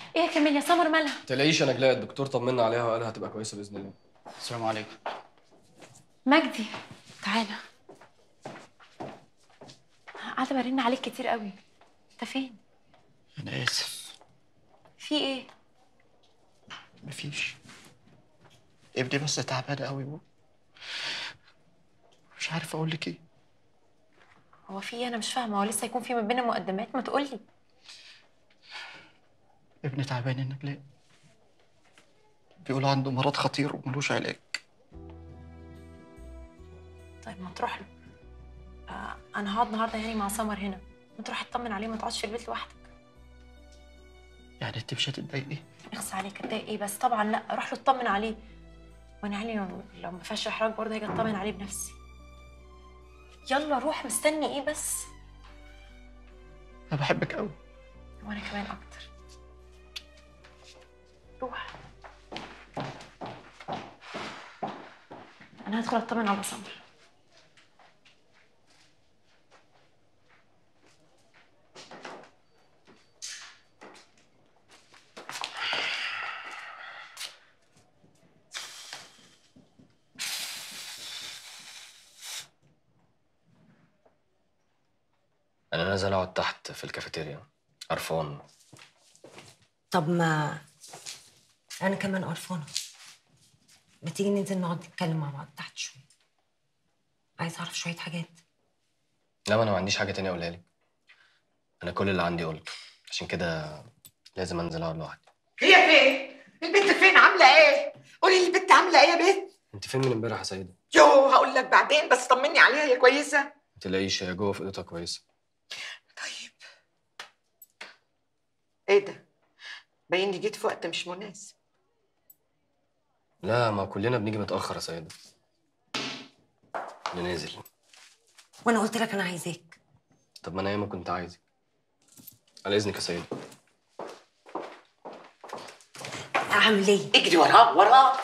ايه يا كمال يا سمر مالها تلاقيش انا جلاء الدكتور طمنا عليها وقال هتبقى كويسه باذن الله السلام عليكم مجدي تعالى قاعده برن عليك كتير قوي انت فين انا اسف في ايه مفيش ابني بس تعبان قوي و... مش عارف اقول لك ايه هو في ايه انا مش فاهمه هو لسه هيكون في ما بيننا مقدمات ما تقولي ابني تعبان يا نجلاء بيقولوا عنده مرض خطير وملوش علاج طيب ما تروح له آه انا هقعد النهارده يعني مع سمر هنا ما تروح تطمن عليه ما تقعدش في البيت لوحدك يعني انت مش هتتضايقي اخص عليك اتضايق ايه بس طبعا لا روح له اطمن عليه وانا يعني لو, لو ما فيهاش احراج برضه هاجي اطمن عليه بنفسي يلا روح مستني ايه بس انا بحبك قوي وانا كمان اكتر روح انا هدخل اطمن على سمر انا نازل اقعد تحت في الكافيتيريا قرفان طب ما انا كمان قرفانه ما تيجي ننزل نقعد نتكلم مع بعض تحت شويه عايز اعرف شويه حاجات لا ما انا ما عنديش حاجه تانية اقولها لك انا كل اللي عندي قلته عشان كده لازم انزل اقعد لوحدي هي فين؟ البنت فين عاملة ايه؟ قولي لي البنت عاملة ايه يا بنت؟ انت فين من امبارح يا سيده يو هقول لك بعدين بس طمني عليها هي كويسة؟ ما تلاقيش هي جوه في اوضتها كويسه طيب ايه ده؟ باين لي جيت في وقت مش مناسب لا ما كلنا بنيجي متاخر يا سيده انا نازل وانا قلت لك انا عايزاك طب ما انا ياما كنت عايزك على اذنك يا سيده اعمل ايه اجري وراه وراه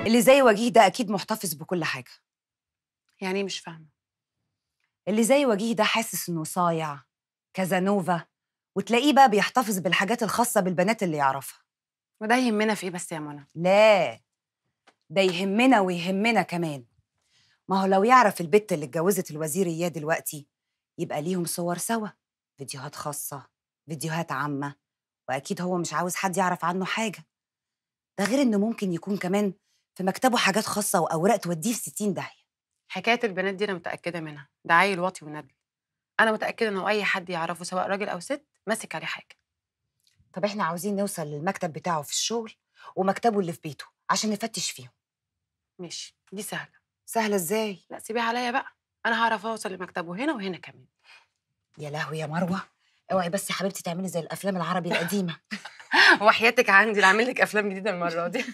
اللي زي وجيه ده اكيد محتفظ بكل حاجه يعني إيه مش فاهمه اللي زي وجيه ده حاسس انه صايع كازانوفا وتلاقيه بقى بيحتفظ بالحاجات الخاصه بالبنات اللي يعرفها وده يهمنا في ايه بس يا منى لا ده يهمنا ويهمنا كمان ما هو لو يعرف البت اللي اتجوزت الوزير اياه دلوقتي يبقى ليهم صور سوا فيديوهات خاصة فيديوهات عامة وأكيد هو مش عاوز حد يعرف عنه حاجة ده غير إنه ممكن يكون كمان في مكتبه حاجات خاصة وأوراق توديه في 60 داهية حكايه البنات دي انا متاكده منها ده عيل واطي وندل انا متاكده انه اي حد يعرفه سواء راجل او ست ماسك عليه حاجه طب إحنا عاوزين نوصل للمكتب بتاعه في الشغل ومكتبه اللي في بيته عشان نفتش فيهم ماشي دي سهله سهلة إزاي؟ لا سيبيها عليا بقى انا هعرف اوصل لمكتبه هنا وهنا كمان يا لهوي يا مروة اوعي بس يا حبيبتي تعملي زي الأفلام العربي القديمة وحياتك عندي اللي عامل لك افلام جديده المره دي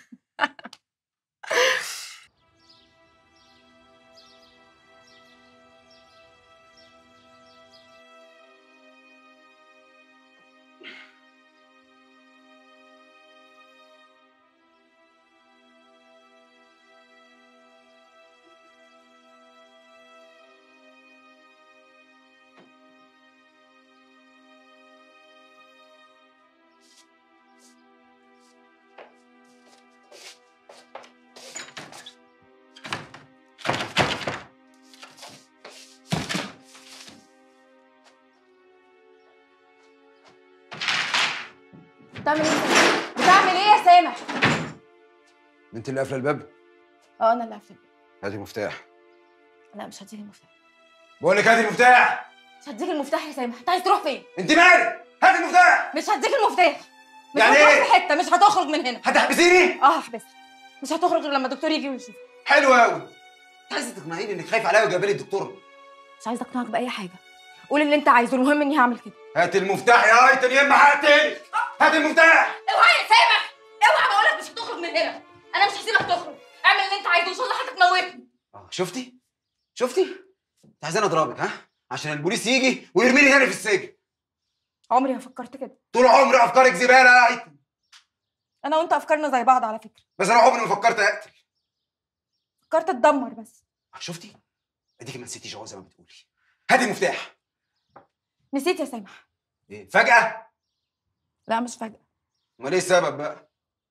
بتعمل ايه يا سامح؟ بتعمل ايه يا سامح؟ انت اللي قافله الباب اه انا اللي قافله هاتي المفتاح لا مش هديك المفتاح بقول لك هاتي المفتاح مش هديك المفتاح يا سامح انت عايز تروح فين؟ انت مالك هاتي المفتاح مش هديك المفتاح مش يعني هتروح إيه؟ في حته مش هتخرج من هنا هتحبسيني اه هحبسك مش هتخرج غير لما الدكتور يجي ويشوف حلو قوي انت عايزه تقنعيني انك خايف عليا وجايبه لي الدكتور مش عايزه اقنعك باي حاجه قول اللي انت عايزه المهم اني هعمل كده هاتي المفتاح يا ايتن يا اما هقتلك هاتي المفتاح اوعى يا سامح اوعى بقول لك مش هتخرج من هنا انا مش هسيبك تخرج اعمل اللي انت عايزه ان شاء الله هتموتني اه شفتي شفتي انت عايزاني اضربك ها عشان البوليس يجي ويرميني تاني في السجن عمري ما فكرت كده طول عمري افكارك زباله يا ايتن انا وانت افكارنا زي بعض على فكره بس انا عمري ما فكرت اقتل فكرت اتدمر بس آه، شفتي اديكي ما نسيتيش اهو زي ما بتقولي هاتي المفتاح نسيت يا سامح ايه فجاه لا مش فجأة امال ايه السبب بقى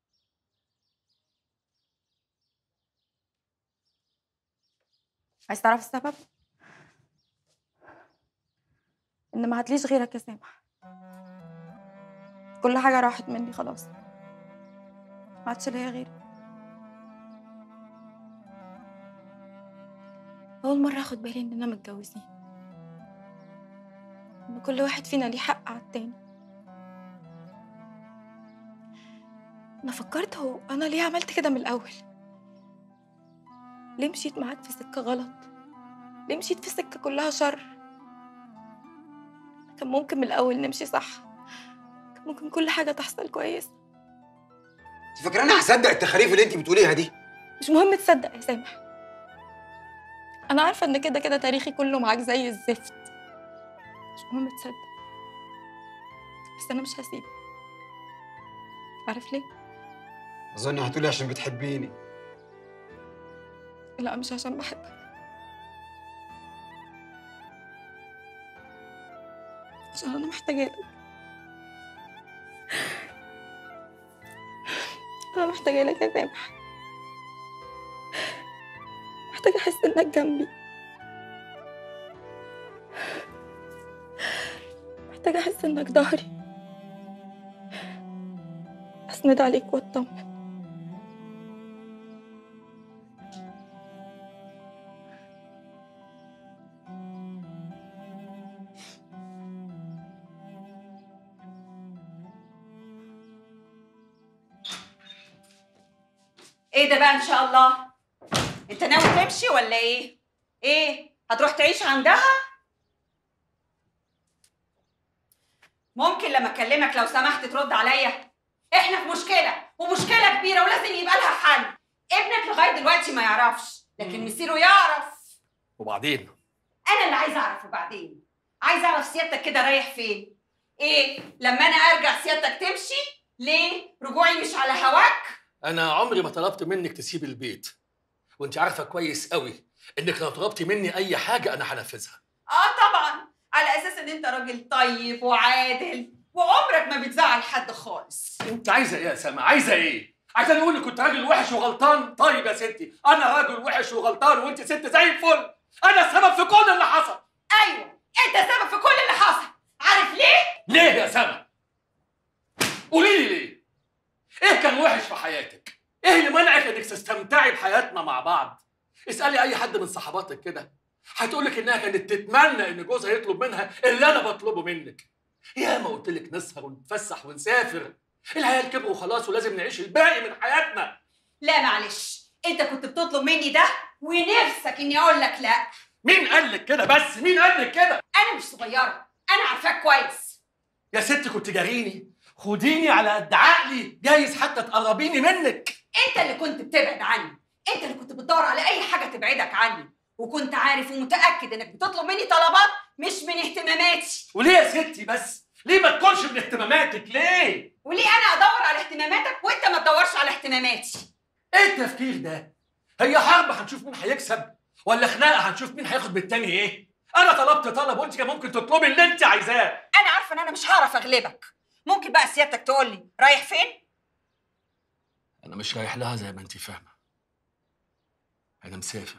عايز تعرف السبب؟ إن ما عادليش غيرك يا سامح كل حاجة راحت مني خلاص ما عادش ليا غيرك أول مرة أخد بالي إننا متجوزين إن كل واحد فينا ليه حق على التاني أنا فكرت هو أنا ليه عملت كده من الأول ليه مشيت معاك في سكة غلط ليه مشيت في سكة كلها شر كان ممكن من الأول نمشي صح كان ممكن كل حاجة تحصل كويس انت فاكراني هصدق التخاريف اللي انت بتقوليها دي مش مهم تصدق يا سامح أنا عارفة إن كده كده تاريخي كله معاك زي الزفت مش مهم تصدق بس أنا مش هسيبك عارف ليه؟ اظن هتقولي عشان بتحبيني لا مش عشان بحبك عشان أنا محتاجة لك أنا محتاجة لك يا سامح محتاجة أحس إنك جنبي محتاجة أحس إنك ظهري أسند عليك وأطمن ايه ده بقى ان شاء الله انت ناوي تمشي ولا ايه ايه هتروح تعيش عندها ممكن لما اكلمك لو سمحت ترد عليا احنا في مشكله ومشكله كبيره ولازم يبقى لها حل ابنك لغايه دلوقتي ما يعرفش لكن مصيره يعرف وبعدين انا اللي عايزه اعرف وبعدين عايزه اعرف سيادتك كده رايح فين ايه لما انا ارجع سيادتك تمشي ليه رجوعي مش على هواك انا عمري ما طلبت منك تسيب البيت وانت عارفه كويس قوي انك لو طلبتي مني اي حاجه انا هنفذها اه طبعا على اساس ان انت راجل طيب وعادل وعمرك ما بتزعل حد خالص انت عايزه ايه يا سما عايزه ايه عايزه نقول اني كنت راجل وحش وغلطان طيب يا ستي انا راجل وحش وغلطان وانت ست زي الفل انا السبب في كل اللي حصل ايوه انت السبب في كل اللي حصل عارف ليه ليه يا سما قولي لي ليه ايه كان وحش في حياتك ايه اللي منعك انك تستمتعي بحياتنا مع بعض اسالي اي حد من صحباتك كده هتقولك انها كانت تتمنى ان جوزها يطلب منها اللي انا بطلبه منك يا ما قلت لك نسهر ونتفسح ونسافر العيال كبروا خلاص ولازم نعيش الباقي من حياتنا لا معلش انت كنت بتطلب مني ده ونفسك اني اقول لك لا مين قال لك كده بس مين قال لك كده انا مش صغيره انا عارفاك كويس يا ست كنت جاريني خديني على قد عقلي جايز حتى تقربيني منك انت اللي كنت بتبعد عني انت اللي كنت بتدور على اي حاجه تبعدك عني وكنت عارف ومتاكد انك بتطلب مني طلبات مش من اهتماماتي وليه يا ستي بس ليه ما تكونش من اهتماماتك ليه وليه انا ادور على اهتماماتك وانت ما تدورش على اهتماماتي ايه التفكير ده هي حرب هنشوف مين هيكسب ولا خناقه هنشوف مين هياخد من التاني ايه انا طلبت طلب وانت كان ممكن تطلبي اللي انت عايزاه انا عارفه ان انا مش هعرف اغلبك ممكن بقى سيادتك تقول لي رايح فين انا مش رايح لها زي ما انت فاهمه انا مسافر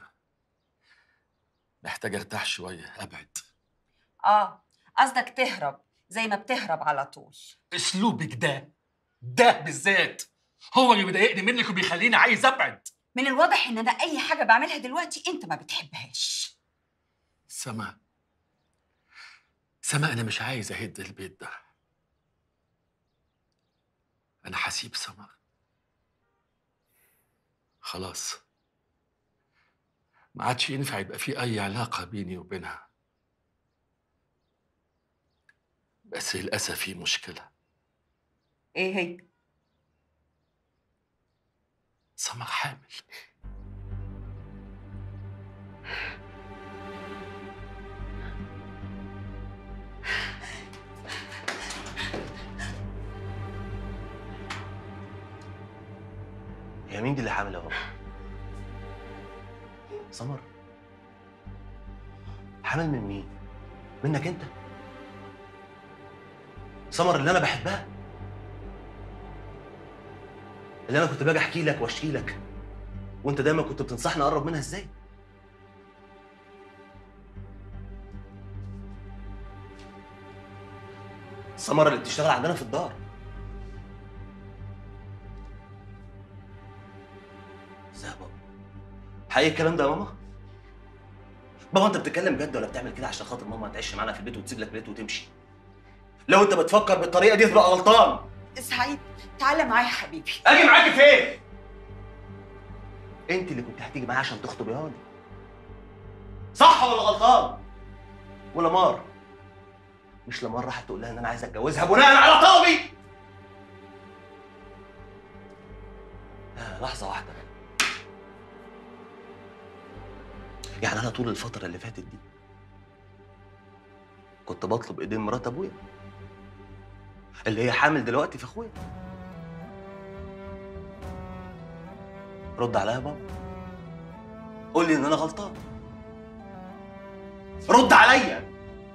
محتاج ارتاح شويه ابعد اه قصدك تهرب زي ما بتهرب على طول اسلوبك ده ده بالذات هو اللي بيضايقني منك وبيخليني عايز ابعد من الواضح ان انا اي حاجه بعملها دلوقتي انت ما بتحبهاش سما سما انا مش عايز اهد البيت ده انا هسيب سمر خلاص ما عادش ينفع يبقى في اي علاقه بيني وبينها بس للاسف في مشكله ايه هي سمر حامل هي مين دي اللي حامل اهو؟ سمر حامل من مين؟ منك انت؟ سمر اللي انا بحبها اللي انا كنت باجي احكي لك واشكي لك وانت دايما كنت بتنصحني اقرب منها ازاي؟ سمر اللي بتشتغل عندنا في الدار ازاي يا بابا؟ حقيقي الكلام ده يا ماما؟ بابا انت بتتكلم جد ولا بتعمل كده عشان خاطر ماما تعيش معانا في البيت وتسيب لك البيت وتمشي؟ لو انت بتفكر بالطريقه دي تبقى غلطان سعيد تعالى معايا يا حبيبي اجي معاكي فين؟ انت اللي كنت هتيجي معايا عشان تخطبيها لي صح ولا غلطان؟ ولا مار مش لمار راحت تقول لها ان انا عايز اتجوزها بناء على طلبي لا لحظه واحده بقى يعني انا طول الفتره اللي فاتت دي كنت بطلب ايدين مرات ابويا اللي هي حامل دلوقتي في اخويا رد عليا يا بابا قول لي ان انا غلطان رد عليا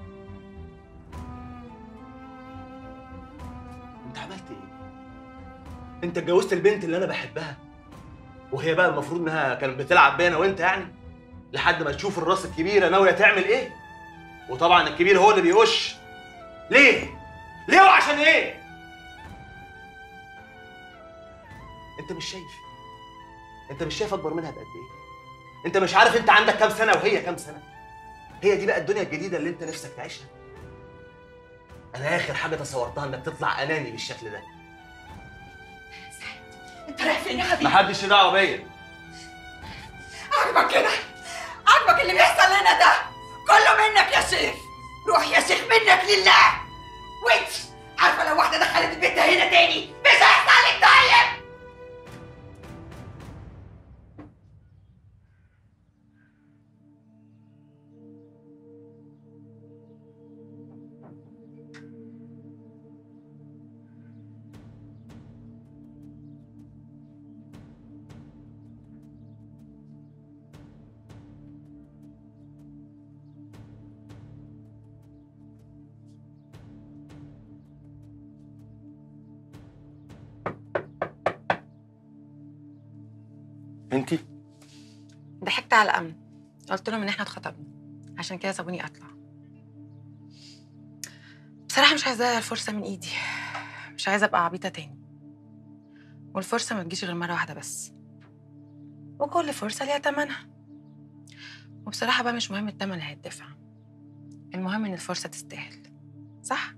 انت عملت ايه انت اتجوزت البنت اللي انا بحبها وهي بقى المفروض انها كانت بتلعب بيا انا وانت يعني لحد ما تشوف الراس الكبيره ناويه تعمل ايه وطبعا الكبير هو اللي بيوش ليه ليه وعشان ايه انت مش شايف انت مش شايف اكبر منها بقد ايه انت مش عارف انت عندك كام سنه وهي كام سنه هي دي بقى الدنيا الجديده اللي انت نفسك تعيشها انا اخر حاجه تصورتها انك تطلع اناني بالشكل ده انت رايح فين يا حبيبي محدش له دعوه بيا عاجبك كده عاجبك اللي بيحصل لنا ده كله منك يا شيخ روح يا شيخ منك لله وانت عارفه لو واحده دخلت البيت ده هنا تاني مش هيحصل لك طيب انتي ضحكت على الامن قلت لهم ان احنا اتخطبنا عشان كده سابوني اطلع بصراحه مش عايزه اضيع الفرصه من ايدي مش عايزه ابقى عبيطه تاني والفرصه ما تجيش غير مره واحده بس وكل فرصه ليها تمنها وبصراحه بقى مش مهم التمن اللي هيدفع المهم ان الفرصه تستاهل صح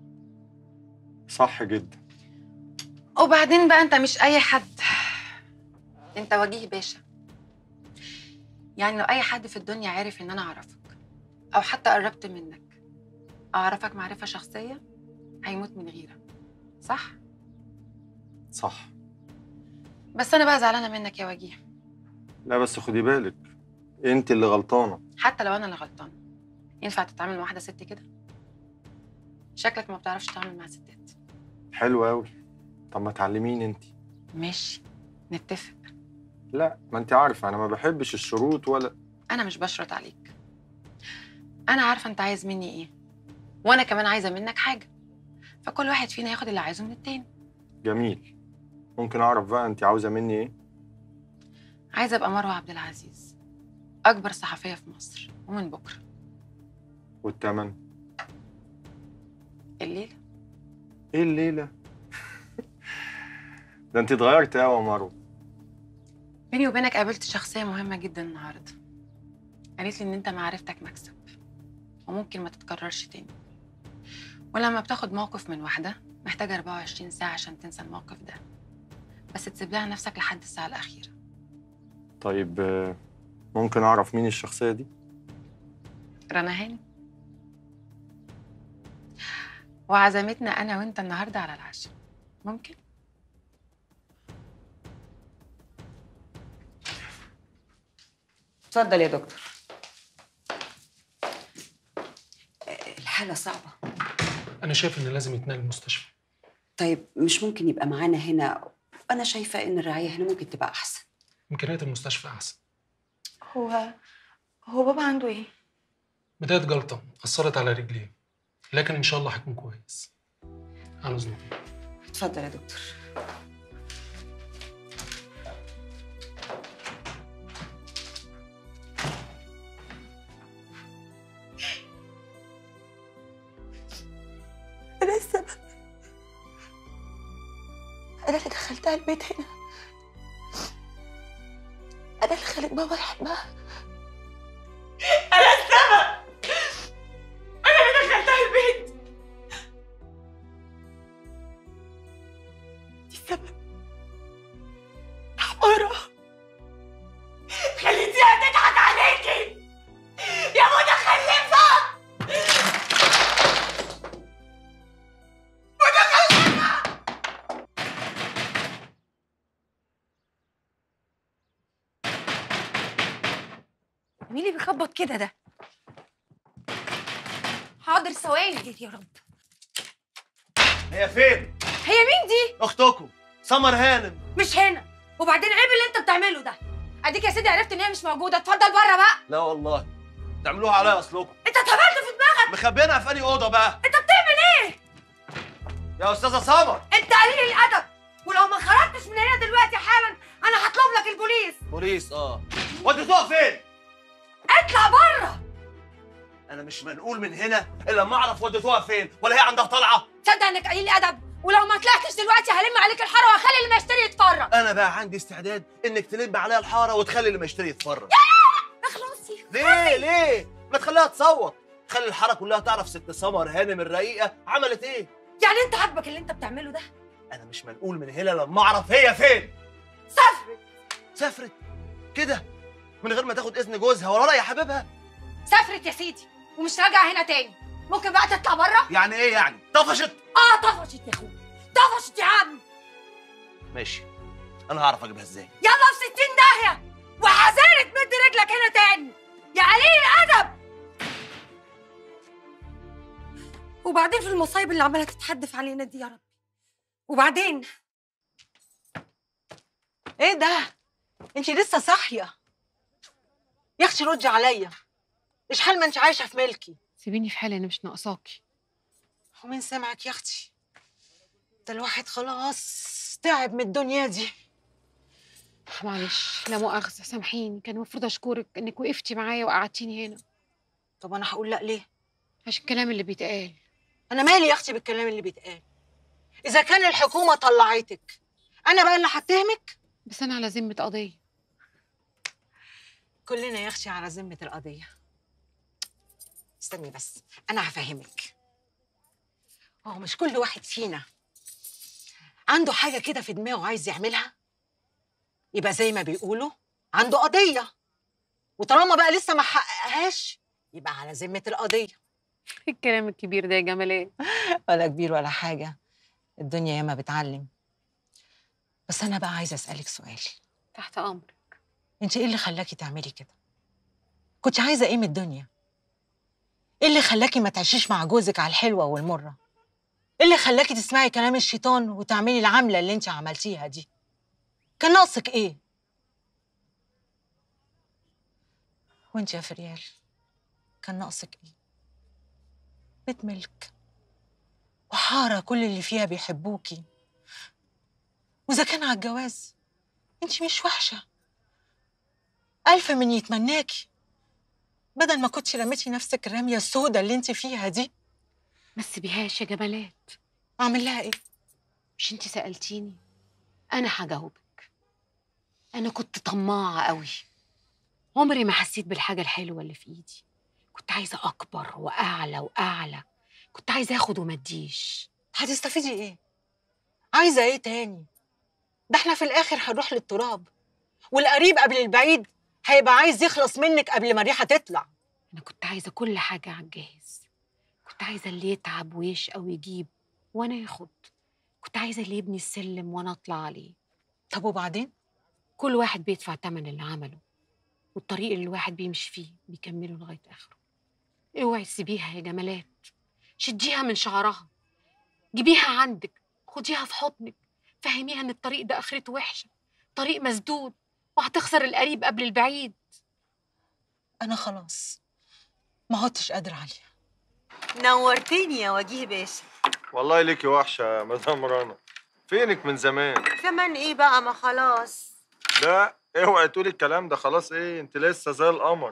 صح جدا وبعدين بقى انت مش اي حد انت وجيه باشا يعني لو اي حد في الدنيا عارف ان انا اعرفك او حتى قربت منك او اعرفك معرفه شخصيه هيموت من غيرك صح صح بس انا بقى زعلانه منك يا وجيه لا بس خدي بالك انت اللي غلطانه حتى لو انا اللي غلطانه ينفع تتعامل مع واحده ست كده شكلك ما بتعرفش تتعامل مع ستات حلو قوي طب ما تعلميني انت ماشي نتفق لا ما انت عارفه انا ما بحبش الشروط ولا انا مش بشرط عليك انا عارفه انت عايز مني ايه وانا كمان عايزه منك حاجه فكل واحد فينا ياخد اللي عايزه من التاني جميل ممكن اعرف بقى انت عاوزه مني ايه عايزه ابقى مروه عبد العزيز اكبر صحفيه في مصر ومن بكره والتمن الليله ايه الليله ده انت اتغيرت قوي يا مروه بيني وبينك قابلت شخصيه مهمه جدا النهارده قالت لي ان انت معرفتك مكسب وممكن ما تتكررش تاني ولما بتاخد موقف من واحده محتاجه 24 ساعه عشان تنسى الموقف ده بس تسيب لها نفسك لحد الساعه الاخيره طيب آه، ممكن اعرف مين الشخصيه دي رنا هاني وعزمتنا انا وانت النهارده على العشاء ممكن اتفضل يا دكتور الحالة صعبة أنا شايف إن لازم يتنقل المستشفى طيب مش ممكن يبقى معانا هنا أنا شايفة إن الرعاية هنا ممكن تبقى أحسن إمكانيات المستشفى أحسن هو هو بابا عنده ايه؟ بداية جلطة أثرت على رجليه لكن إن شاء الله هيكون كويس على إذنك اتفضل يا دكتور أنا السبب أنا اللي دخلتها البيت هنا أنا اللي خلت بابا يحبها أنا السبب أنا اللي دخلتها البيت دي السبب حمارة خليتيها تضحك عليكي يا متخلفة متخلفة مين اللي بيخبط كده ده؟ حاضر ثواني يا رب هي فين؟ هي مين دي؟ اختكم سمر هانم مش هنا وبعدين عيب اللي انت بتعمله ده اديك يا سيدي عرفت ان هي مش موجوده اتفضل بره بقى لا والله تعملوها عليا اصلكم انت اتهبلت في دماغك مخبينها في انهي اوضه بقى انت بتعمل ايه يا استاذه سمر انت قليل الادب ولو ما خرجتش من هنا دلوقتي حالا انا هطلب لك البوليس بوليس اه وديتوها فين اطلع بره انا مش منقول من هنا الا لما اعرف وديتوها فين ولا هي عندها طلعه تصدق انك قليل ادب ولو ما طلعتش دلوقتي هلم عليك الحاره واخلي اللي ما يشتري يتفرج انا بقى عندي استعداد انك تلم عليا الحاره وتخلي اللي ما يشتري يتفرج اخلصي ليه ليه ما تخليها تصوت خلي الحاره كلها تعرف ست سمر هانم الرقيقه عملت ايه يعني انت عاجبك اللي انت بتعمله ده انا مش منقول من هنا لما اعرف هي فين سافرت سافرت كده من غير ما تاخد اذن جوزها ولا راي حبيبها سافرت يا سيدي ومش راجعه هنا تاني ممكن بقى تطلع بره يعني ايه يعني طفشت اه طفشت يا اخويا طفشت يا عم ماشي انا هعرف اجيبها ازاي يلا في 60 داهيه وحذارك مد رجلك هنا تاني يا قليل الادب وبعدين في المصايب اللي عماله تتحدف علينا دي يا رب وبعدين ايه ده؟ انت لسه صاحيه يا اختي ردي عليا ايش حال ما انت عايشه في ملكي سيبيني في حالي انا مش ناقصاكي ومين سامعك يا اختي ده الواحد خلاص تعب من الدنيا دي معلش لا مؤاخذة سامحيني كان المفروض أشكرك إنك وقفتي معايا وقعدتيني هنا طب انا هقول لا ليه عشان الكلام اللي بيتقال انا مالي يا اختي بالكلام اللي بيتقال اذا كان الحكومه طلعتك انا بقى اللي هتهمك بس أنا على ذمة قضية كلنا يا اختي على ذمه القضيه استني بس انا هفهمك هو مش كل واحد فينا عنده حاجه كده في دماغه عايز يعملها يبقى زي ما بيقولوا عنده قضيه وطالما بقى لسه ما حققهاش يبقى على ذمه القضيه الكلام الكبير ده يا جمالات ولا كبير ولا حاجه الدنيا ياما بتعلم بس انا بقى عايزه اسالك سؤال تحت أمرك انت ايه اللي خلاكي تعملي كده كنت عايزه ايه من الدنيا ايه اللي خلاكي ما تعيشيش مع جوزك على الحلوه والمره ايه اللي خلاكي تسمعي كلام الشيطان وتعملي العمله اللي انت عملتيها دي كان ناقصك ايه وانت يا فريال كان ناقصك ايه بيت ملك وحاره كل اللي فيها بيحبوكي واذا كان على الجواز انت مش وحشه ألف من يتمناكي بدل ما كنتش رميتي نفسك الرمية السوداء اللي انت فيها دي بس بيهاش يا جمالات أعمل لها إيه؟ مش انت سألتيني أنا هجاوبك أنا كنت طماعة قوي عمري ما حسيت بالحاجة الحلوة اللي في إيدي كنت عايزة أكبر وأعلى وأعلى كنت عايزة آخد وما أديش هتستفيدي إيه؟ عايزة إيه تاني؟ ده إحنا في الآخر هنروح للتراب والقريب قبل البعيد هيبقى عايز يخلص منك قبل ما الريحة تطلع أنا كنت عايزة كل حاجة على الجاهز كنت عايزة اللي يتعب ويشقى ويجيب وأنا ياخد كنت عايزة اللي يبني السلم وأنا أطلع عليه طب وبعدين؟ كل واحد بيدفع تمن اللي عمله والطريق اللي الواحد بيمشي فيه بيكمله لغاية آخره اوعي تسيبيها يا جمالات شديها من شعرها جيبيها عندك خديها في حضنك فهميها ان الطريق ده اخرته وحشه طريق مسدود وهتخسر القريب قبل البعيد أنا خلاص ما عدتش قادرة عليها نورتني يا وجيه باشا والله ليكي وحشة يا مدام رنا فينك من زمان زمان ايه بقى ما خلاص لا اوعي تقولي الكلام ده خلاص ايه انت لسه زي القمر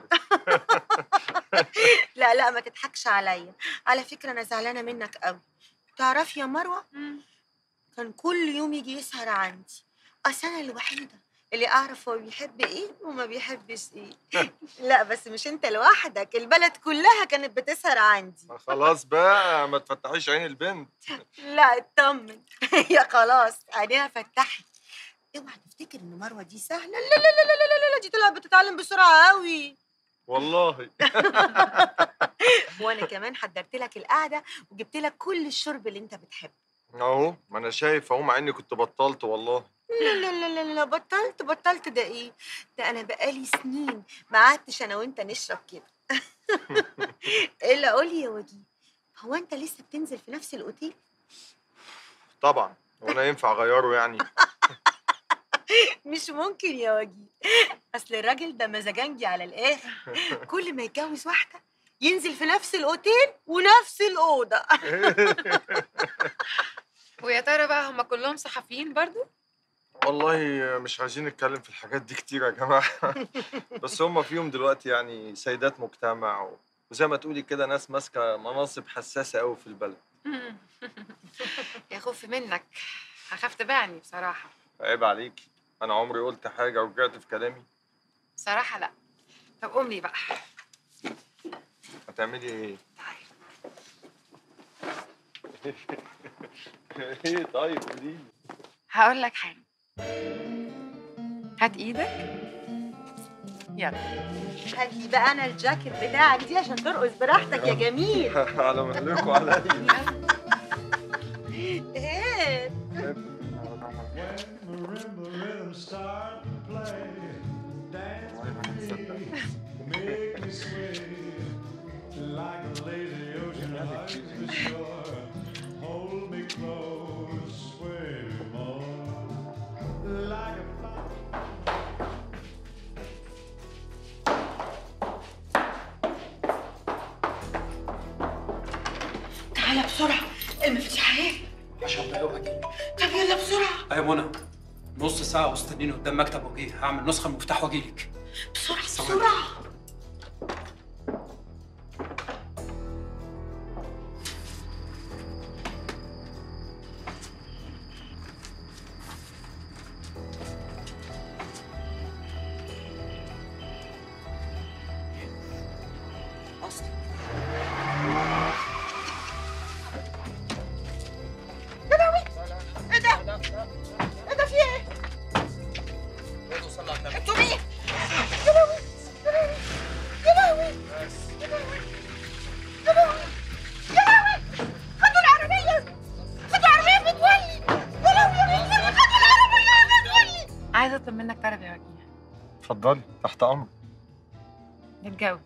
لا لا ما تضحكش عليا على فكرة أنا زعلانة منك قوي تعرفي يا مروة كان كل يوم يجي يسهر عندي أصل أنا الوحيدة اللي أعرف هو بيحب إيه وما بيحبش إيه لا بس مش أنت لوحدك البلد كلها كانت بتسهر عندي خلاص بقى ما تفتحيش عين البنت لا اطمن يا خلاص عينيها فتحت اوعى تفتكر ان مروه دي سهله لا لا لا لا لا لا, لا دي طلعت بتتعلم بسرعه قوي والله وانا كمان حضرت لك القعده وجبت لك كل الشرب اللي انت بتحبه اهو ما انا شايف اهو مع اني كنت بطلت والله لا لا لا لا لا بطلت بطلت ده ايه ده انا بقالي سنين ما قعدتش انا وانت نشرب كده الا قولي يا وجيه هو انت لسه بتنزل في نفس الاوتيل طبعا وانا ينفع اغيره يعني مش ممكن يا وجيه اصل الراجل ده مزاجنجي على الاخر كل ما يتجوز واحده ينزل في نفس الاوتيل ونفس الاوضه ويا ترى بقى هم كلهم صحفيين برضو والله مش عايزين نتكلم في الحاجات دي كتير يا جماعه بس هم فيهم دلوقتي يعني سيدات مجتمع و- وزي ما تقولي كده ناس ماسكه مناصب حساسه قوي في البلد يا خوف منك هخاف تبعني بصراحه عيب عليكي انا عمري قلت حاجه ورجعت في كلامي بصراحه لا طب قوم لي بقى هتعملي ايه ايه طيب قولي لي هقول لك حاجه هات ايدك يلا هات لي بقى انا الجاكيت بتاعك دي عشان ترقص براحتك يا جميل على مهلكوا عليا ايه تعالى بسرعه المفتاح اهي عشان بقى طب يلا بسرعه يا منى نص ساعة واستنيني قدام مكتب وجيه هعمل نسخة من المفتاح واجيلك بسرعة ثواني. بسرعة اصلا يا لهوي ايه ده؟ ايه ده في ايه؟ انتوا مين؟ يا لهوي يا لهوي يا لهوي يا لهوي يا لهوي يا لهوي خدوا العربية خدوا العربية بتولي يا لهوي يا بنتي خدوا العربية بتولي عايزه اطلب منك طلب يا وجيه اتفضلي تحت امر نتجوز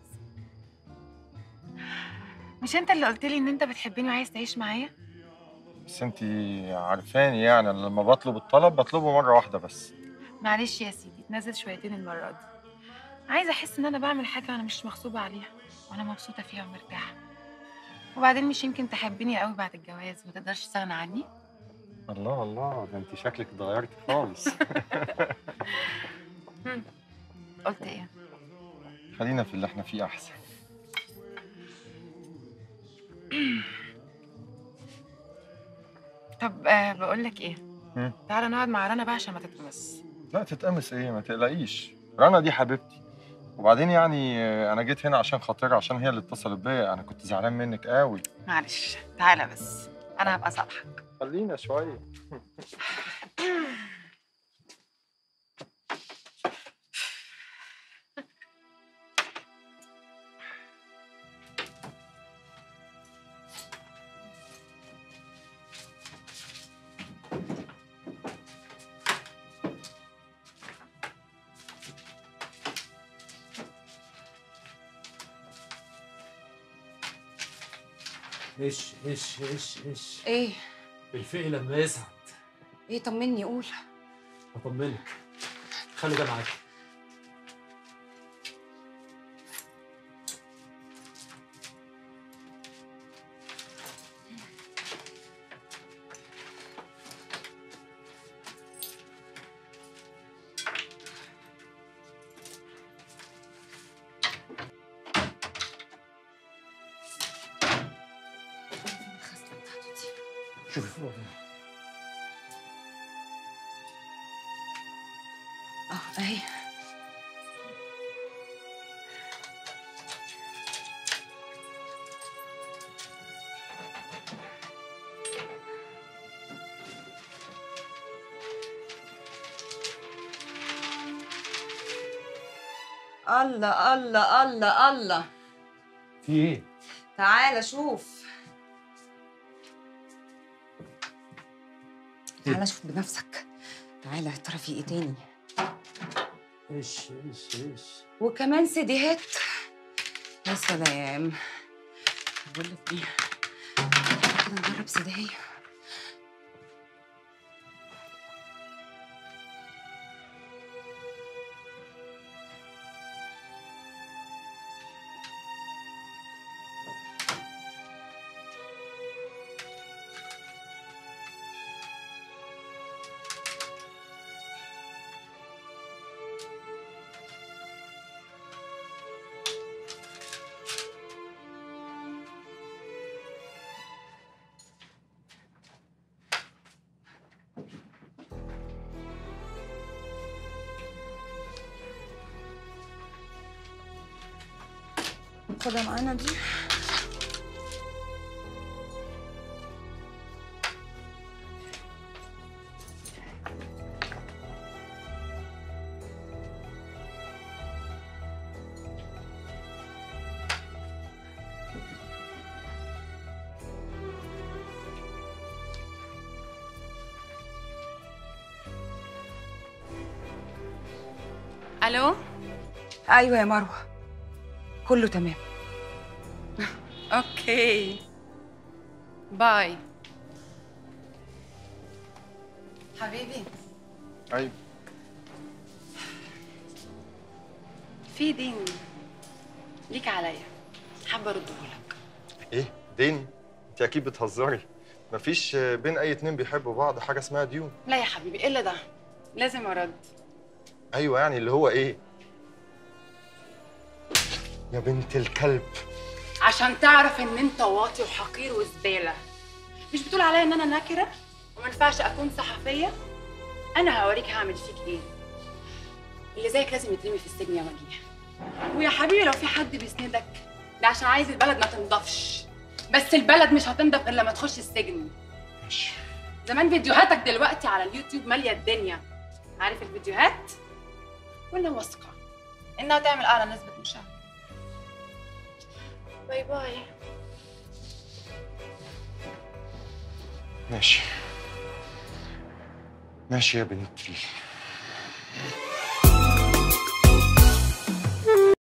مش انت اللي قلت لي ان انت بتحبني وعايز تعيش معايا بس انت عارفاني يعني أنا لما بطلب الطلب بطلبه مره واحده بس معلش يا سيدي تنزل شويتين المره دي عايزه احس ان انا بعمل حاجه وانا مش مغصوبه عليها وانا مبسوطه فيها ومرتاحه وبعدين مش يمكن تحبني قوي بعد الجواز ما تقدرش تستغنى عني الله الله ده انت شكلك اتغيرتي خالص هم. قلت ايه خلينا في اللي احنا فيه احسن طب آه بقول لك ايه هم. تعالى نقعد مع رنا بقى عشان ما تتمس لا تتقمص ايه ما تقلقيش رنا دي حبيبتي وبعدين يعني آه، انا جيت هنا عشان خاطرها عشان هي اللي اتصلت بيا انا كنت زعلان منك قوي معلش تعالى بس انا هبقى صالحك خلينا شويه ايش ايش ايش ايش ايه الفقي لما يسعد ايه طمني قول هطمنك خلي ده معاك شوفي فوق اه اهي الله الله الله الله في ايه؟ تعالى شوف تعالى شوف بنفسك تعالى يا ترى في ايه تاني ايش ايش ايش وكمان سيديهات يا سلام بقول لك ايه كده نجرب سيديهية خدها معانا دي الو ايوه يا مروه كله تمام اوكي باي حبيبي ايوه في دين ليك عليا حابه اردهولك ايه دين انت اكيد بتهزري مفيش بين اي اتنين بيحبوا بعض حاجه اسمها ديون لا يا حبيبي ايه اللي ده لازم ارد ايوه يعني اللي هو ايه يا بنت الكلب عشان تعرف ان انت واطي وحقير وزباله مش بتقول عليا ان انا نكره وما ينفعش اكون صحفيه انا هوريك هعمل فيك ايه اللي زيك لازم يترمي في السجن يا وجيه ويا حبيبي لو في حد بيسندك ده عشان عايز البلد ما تنضفش بس البلد مش هتنضف الا لما تخش السجن ماشي زمان فيديوهاتك دلوقتي على اليوتيوب ماليه الدنيا عارف الفيديوهات وانا واثقه انها تعمل اعلى نسبه مشاهده باي باي ماشي ماشي يا بنتي